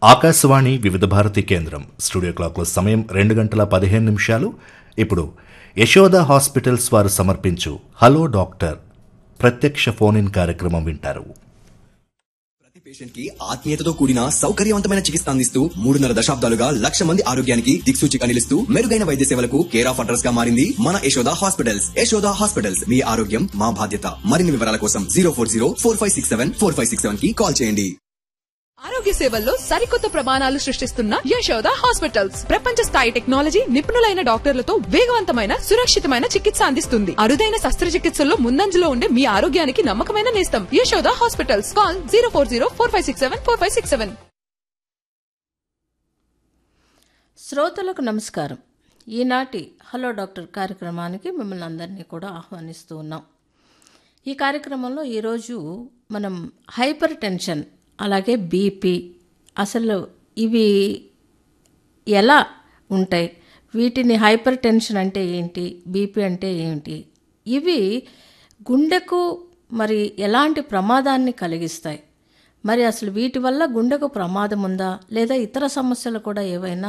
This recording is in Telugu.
ఆకాశవాణి వివిధ భారతి కేంద్రం స్టూడియో క్లాక్లో సమయం రెండు గంటల పదిహేను నిమిషాలు ఇప్పుడు యశోద హాస్పిటల్స్ వారు సమర్పించు హలో డాక్టర్ ప్రత్యక్ష ఫోన్ ఇన్ కార్యక్రమం వింటారు ప్రతి పేషెంట్ కి ఆత్మీయతతో కూడిన సౌకర్యవంతమైన చికిత్స అందిస్తూ మూడున్నర దశాబ్దాలుగా లక్ష మంది ఆరోగ్యానికి దిక్సూచిగా నిలుస్తూ మెరుగైన వైద్య సేవలకు కేర్ ఆఫ్ అడ్రస్ గా మారింది మన యశోద హాస్పిటల్స్ యశోద హాస్పిటల్స్ మీ ఆరోగ్యం మా బాధ్యత మరిన్ని వివరాల కోసం zero four zero four five six seven four five six seven కి కాల్ చేయండి ఆరోగ్య సేవల్లో సరికొత్త ప్రమాణాలు సృష్టిస్తున్న యశోద హాస్పిటల్స్ ప్రపంచ స్థాయి టెక్నాలజీ నిపుణులైన డాక్టర్లతో వేగవంతమైన సురక్షితమైన చికిత్స అందిస్తుంది అరుదైన శస్త్రచికిత్సల్లో ముందంజలో ఉండే మీ ఆరోగ్యానికి నమ్మకమైన నేస్తం Yashoda hospitals call zero four zero four five six seven four five six seven శ్రోతలకు నమస్కారం ఈనాటి హలో డాక్టర్ కార్యక్రమానికి మిమ్మల్ని అందరినీ కూడా ఆహ్వానిస్తూ ఉన్నాం ఈ కార్యక్రమంలో ఈరోజు మనం హైపర్ టెన్షన్ అలాగే బీపీ అసలు ఇవి ఎలా ఉంటాయి వీటిని హైపర్ టెన్షన్ అంటే ఏంటి బీపీ అంటే ఏంటి ఇవి గుండెకు మరి ఎలాంటి ప్రమాదాన్ని కలిగిస్తాయి మరి అసలు వీటి వల్ల గుండెకు ప్రమాదం ఉందా లేదా ఇతర సమస్యలు కూడా ఏవైనా